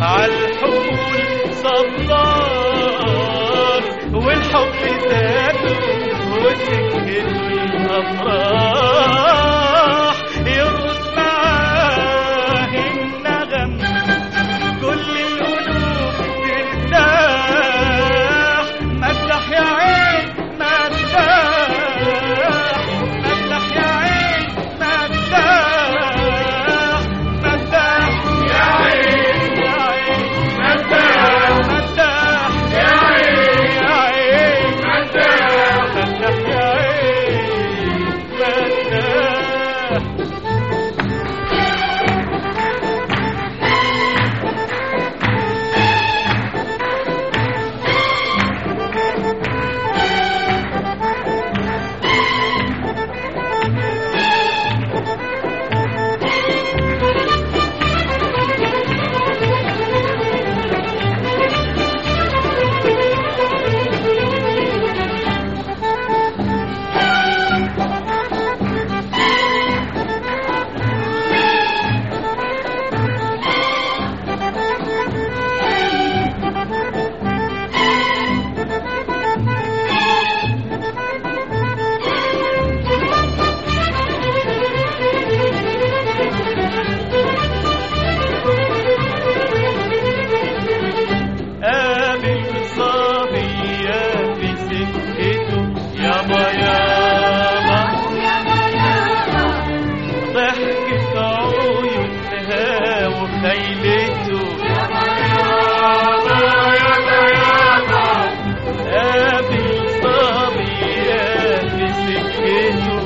عالحمول صبار والحب ذاته وسكته الافراح يرقص معاه النغم كل القلوب ترتاح مدح يا عين مدح مدح يا عين مدح مدح يا عين يا عين مدح مدح يا عين يا عين مدح مدح يا عين مدح قابل صبية في سكته يابا يابا ضحكة عيونها وخيلته قابل صبية في سكته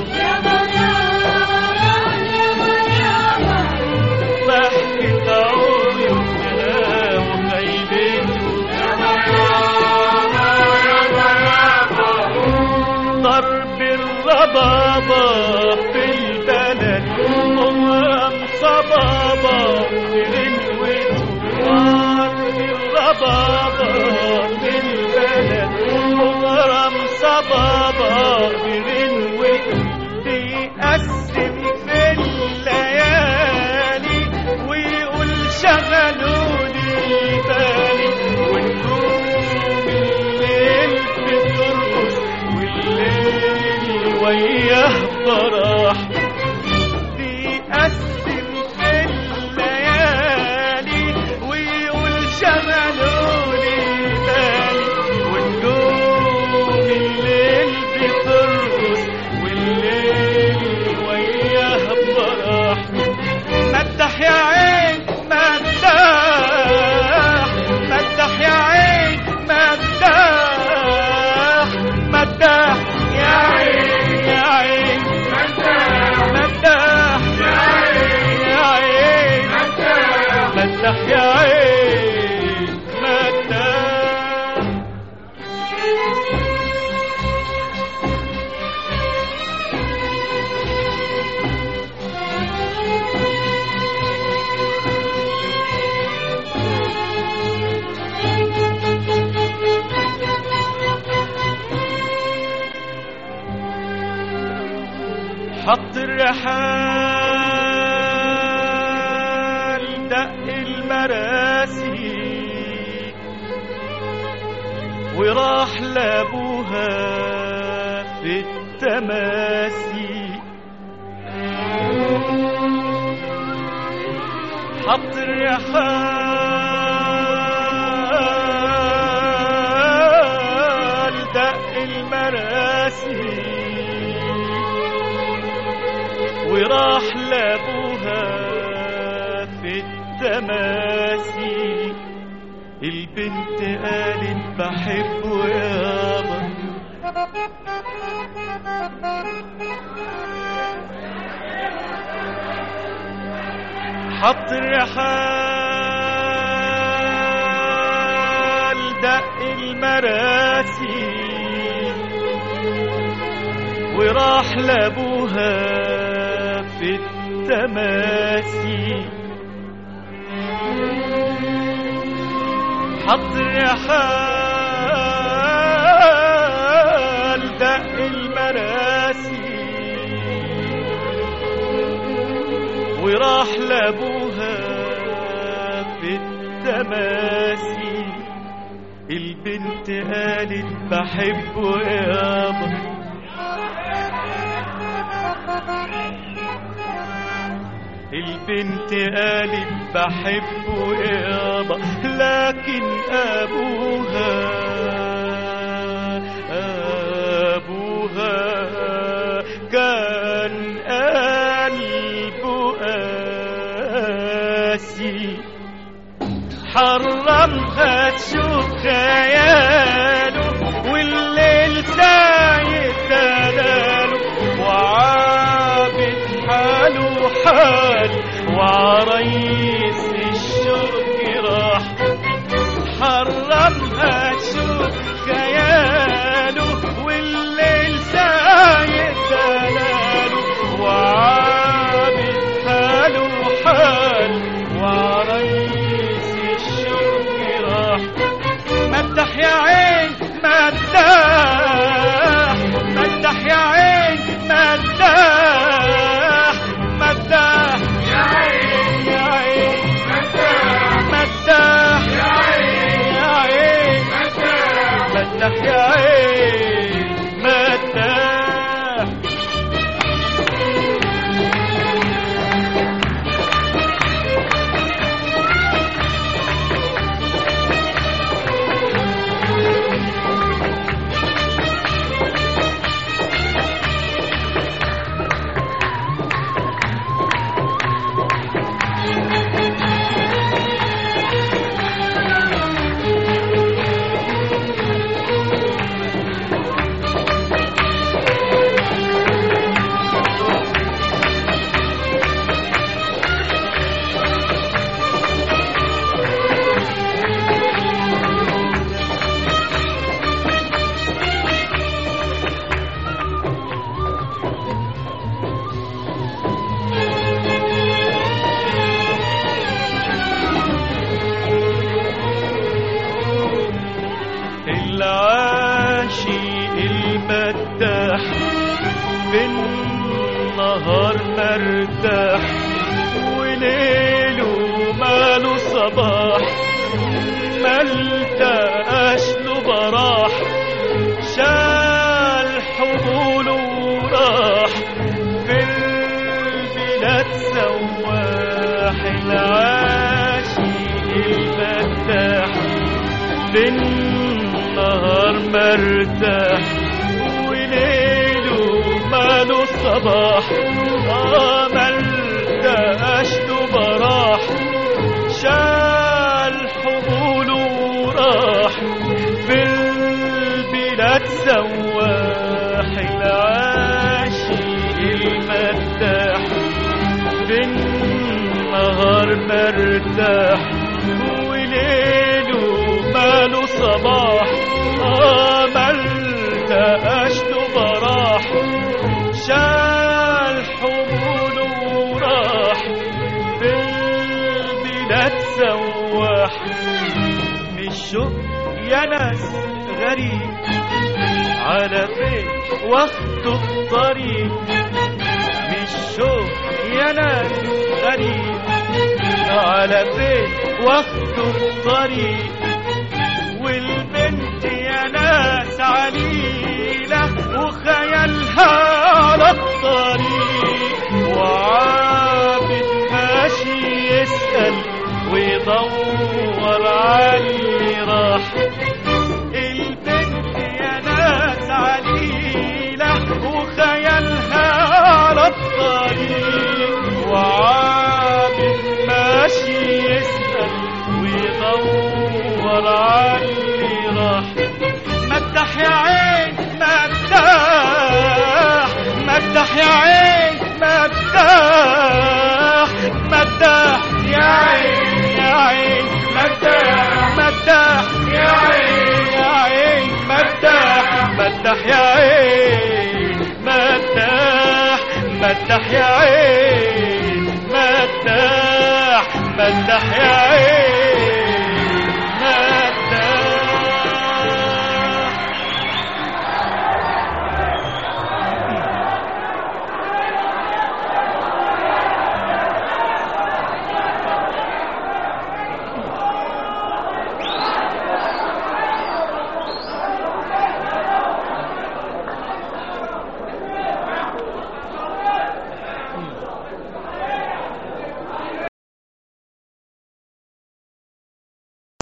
ضحكة عيونها وخيلته ضرب الربابة في البلد مغرم صبابة في غنوته ضرب الربابة في البلد مغرم صبابة في غنوته بيقسم في الليالي ويقول شغلوني بالي ونجوم الليل بترقص والليل وياه براح بيقسم في الليالي ويقول شغلوني بالي ونجوم الليل بترقص والليل وياه براح مدح يا عين مدح مدح يا عين مدح مدح يا عين يا عين مدح يا عين يا عين مدح يا عين مدح حط الرحال دق المراسي وراح لابوها في التماسي حط الرحال دق المراسي وراح لابوها في التماسي البنت قالت بحبه يابا حط الرحال دق المراسي وراح لابوها في التماسي حط الرحال دق المراسي وراح لابوها في التماسي البنت قالت بحبه يابا البنت قالت بحبه يابا لكن ابوها ابوها كان قلبه قاسي حرمها تشوف خياله والليل سايق دلاله وعابد حاله حال وعريس الشوق راح حرمها تشوف خياله والليل سايق دلاله وعابد حاله حال وعريس الشوق راح مدح يا عين مدح مدح يا عين مدح مدح يا عين يا عين مدح يا عين يا عين مدح يا عين مدح العاشق المداح بالنهار مرتاح وليله ماله صباح ملتقاش له براح شال حبوله وراح في البلاد سواح العاشق المداح بالنهار مرتاح وليله ماله صباح آه ملتقاش له براح شال حبوله وراح في البلاد سواح العاشق المداح بالنهار مرتاح وليله ماله صباح آه ملتقاش له براح شال حموله وراح في البلاد سواح من الشوق يا ناس غريب على فين واخده الطريق من الشوق يا ناس غريب على فين واخده الطريق والبنت يا ناس عليلة وخيالها على الطريق وعابد ماشي يسأل ويدور علي راح البنت يا ناس عليلة وخيالها على الطريق وعابد ماشي يسأل ويدور علي راح مدح يا عين مدح مدح يا عين مدح مدح يا عين يا عين مدح مدح يا عين يا عين مدح مدح يا عين مدح مدح يا عين مدح مدح يا عين